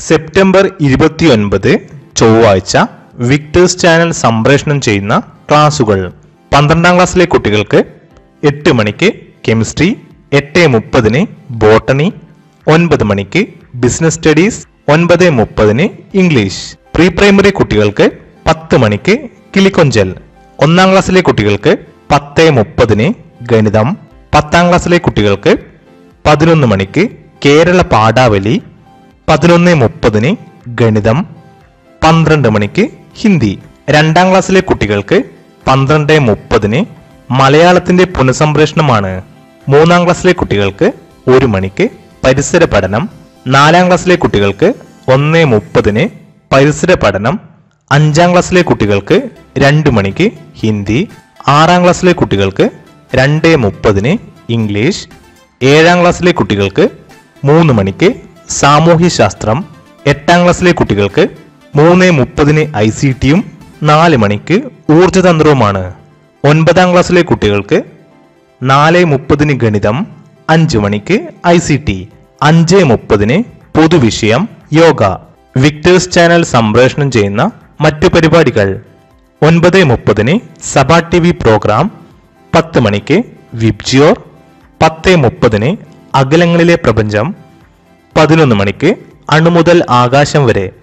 September ഇരുപത്തിയൊൻപത് ചൊവ്വാഴ്ച Victers channel സംപ്രേഷണം ചെയ്യുന്ന ക്ലാസുകൾ പന്ത്രണ്ടാം ക്ലാസ്സിലെ കുട്ടികൾക്ക് എട്ട് മണിക്ക് കെമിസ്ട്രി എട്ട് മുപ്പതിന് ബോട്ടണി ഒൻപത് മണിക്ക് ബിസിനസ് സ്റ്റഡീസ് ഒൻപത് മുപ്പതിന് ഇംഗ്ലീഷ് പ്രീ പ്രൈമറി കുട്ടികൾക്ക് പത്ത് മണിക്ക് കിളിക്കൊഞ്ചൽ ഒന്നാം ക്ലാസ്സിലെ കുട്ടികൾക്ക് പത്ത് മുപ്പതിന് ഗണിതം പത്താം ക്ലാസ്സിലെ കുട്ടികൾക്ക് പതിനൊന്ന് മണിക്ക് കേരള പാഠാവലി പതിനൊന്ന് മുപ്പതിന് ഗണിതം പന്ത്രണ്ട് മണിക്ക് ഹിന്ദി രണ്ടാം ക്ലാസ്സിലെ കുട്ടികൾക്ക് പന്ത്രണ്ട് മുപ്പതിന് മലയാളത്തിന്റെ പുനഃസംപ്രേഷണമാണ് മൂന്നാം ക്ലാസ്സിലെ കുട്ടികൾക്ക് ഒരു മണിക്ക് പരിസര പഠനം നാലാം ക്ലാസ്സിലെ കുട്ടികൾക്ക് ഒന്ന് മുപ്പതിന് പരിസര പഠനം അഞ്ചാം ക്ലാസ്സിലെ കുട്ടികൾക്ക് രണ്ട് മണിക്ക് ഹിന്ദി ആറാം ക്ലാസ്സിലെ കുട്ടികൾക്ക് രണ്ട് മുപ്പതിന് ഇംഗ്ലീഷ് ഏഴാം ക്ലാസ്സിലെ കുട്ടികൾക്ക് മൂന്ന് മണിക്ക് സാമൂഹ്യശാസ്ത്രം എട്ടാം ക്ലാസ്സിലെ കുട്ടികൾക്ക് മൂന്ന് മുപ്പതിന് ഐ സി ടിയും നാല് മണിക്ക് ഊർജതന്ത്രവുമാണ് ഒൻപതാം ക്ലാസ്സിലെ കുട്ടികൾക്ക് നാല് മുപ്പതിന് ഗണിതം അഞ്ച് മണിക്ക് ഐ സി ടി അഞ്ച് മുപ്പതിന് പൊതുവിഷയം യോഗ വിക്ടേഴ്സ് ചാനൽ സംപ്രേഷണം ചെയ്യുന്ന മറ്റു പരിപാടികൾ ഒൻപത് മുപ്പതിന് സഭ ടി വി പ്രോഗ്രാം പത്ത് മണിക്ക് വിബ്ജിയോർ പത്ത് മുപ്പതിന് അകലങ്ങളിലെ പ്രപഞ്ചം പതിനൊന്ന് മണിക്ക് അണുമുതൽ ആകാശം വരെ